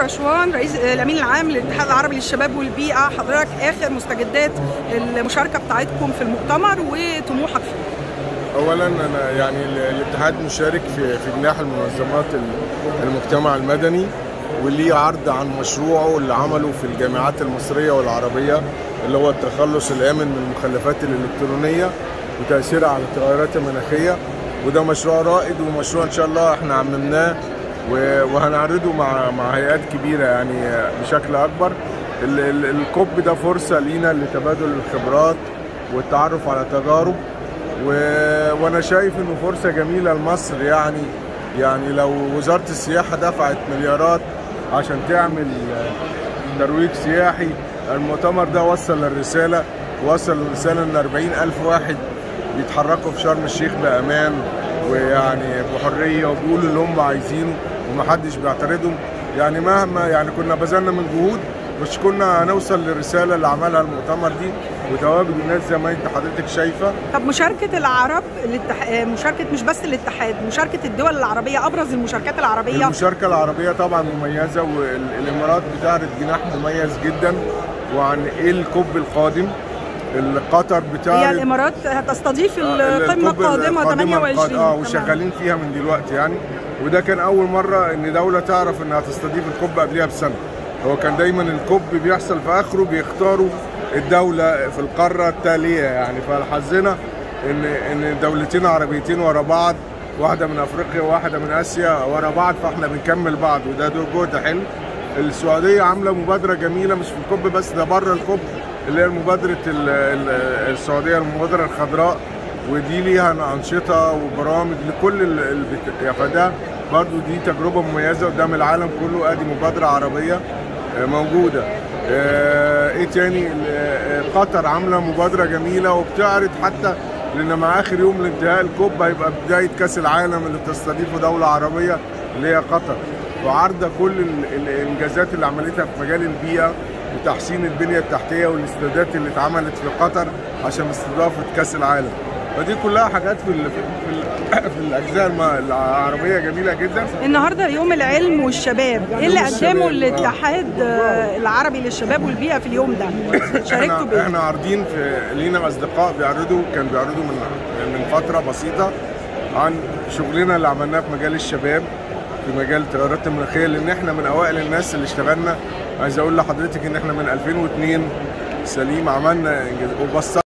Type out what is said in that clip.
رشوان رئيس الامين العام للاتحاد العربي للشباب والبيئه حضرتك اخر مستجدات المشاركه بتاعتكم في المؤتمر وطموحك فيه اولا انا يعني الاتحاد مشارك في في جناح المنظمات المجتمع المدني وليه عرض عن مشروعه اللي عمله في الجامعات المصريه والعربيه اللي هو التخلص الامن من المخلفات الالكترونيه وتاثيرها على التغيرات المناخيه وده مشروع رائد ومشروع ان شاء الله احنا عممناه وهنعرضه مع مع هيئات كبيره يعني بشكل اكبر الكوب ده فرصه لينا لتبادل الخبرات والتعرف على تجارب و... وانا شايف انه فرصه جميله لمصر يعني يعني لو وزاره السياحه دفعت مليارات عشان تعمل ترويج سياحي المؤتمر ده وصل الرساله وصل الرساله ان 40 الف واحد بيتحركوا في شرم الشيخ بامان ويعني بحريه وبيقولوا اللي هم عايزينه ومحدش بيعترضهم يعني مهما يعني كنا بذلنا من جهود مش كنا هنوصل للرساله اللي عملها المؤتمر دي وتواجد الناس زي ما انت حضرتك شايفه طب مشاركه العرب الاتح... مشاركه مش بس الاتحاد مشاركه الدول العربيه ابرز المشاركات العربيه المشاركه العربيه طبعا مميزه والامارات بتعرض جناح مميز جدا وعن ايه الكوب القادم قطر بتعرض هي الامارات هتستضيف القمه القادمه 28 اه وشغالين فيها من دلوقتي يعني وده كان اول مره ان دوله تعرف انها تستضيف الكوب قبلها بسنه هو كان دايما الكوب بيحصل في اخره بيختاروا الدوله في القاره التاليه يعني فحظنا ان ان دولتين عربيتين ورا بعض واحده من افريقيا وواحده من اسيا ورا بعض فاحنا بنكمل بعض وده جهد حلو السعوديه عامله مبادره جميله مش في الكوب بس ده بره الكوب اللي هي مبادره السعوديه المبادره الخضراء ودي ليها انشطه وبرامج لكل البت... فده برضو دي تجربه مميزه قدام العالم كله ادي مبادره عربيه موجوده ايه تاني قطر عامله مبادره جميله وبتعرض حتى لان مع اخر يوم لانتهاء الكوب هيبقى بدايه كاس العالم اللي بتستضيفه دوله عربيه اللي هي قطر وعارضه كل الانجازات اللي عملتها في مجال البيئه وتحسين البنيه التحتيه والاستادات اللي اتعملت في قطر عشان استضافه كاس العالم فدي كلها حاجات في ال في, ال في الاجزاء العربيه جميله جدا النهارده يوم العلم والشباب ايه اللي قدمه الاتحاد العربي للشباب والبيئه في اليوم ده شاركتوا بيه احنا عارضين في لينا اصدقاء بيعرضوا كانوا بيعرضوا من من فتره بسيطه عن شغلنا اللي عملناه في مجال الشباب في مجال التغيرات المناخيه لان احنا من اوائل الناس اللي اشتغلنا عايز اقول لحضرتك ان احنا من 2002 سليم عملنا انجاز وبص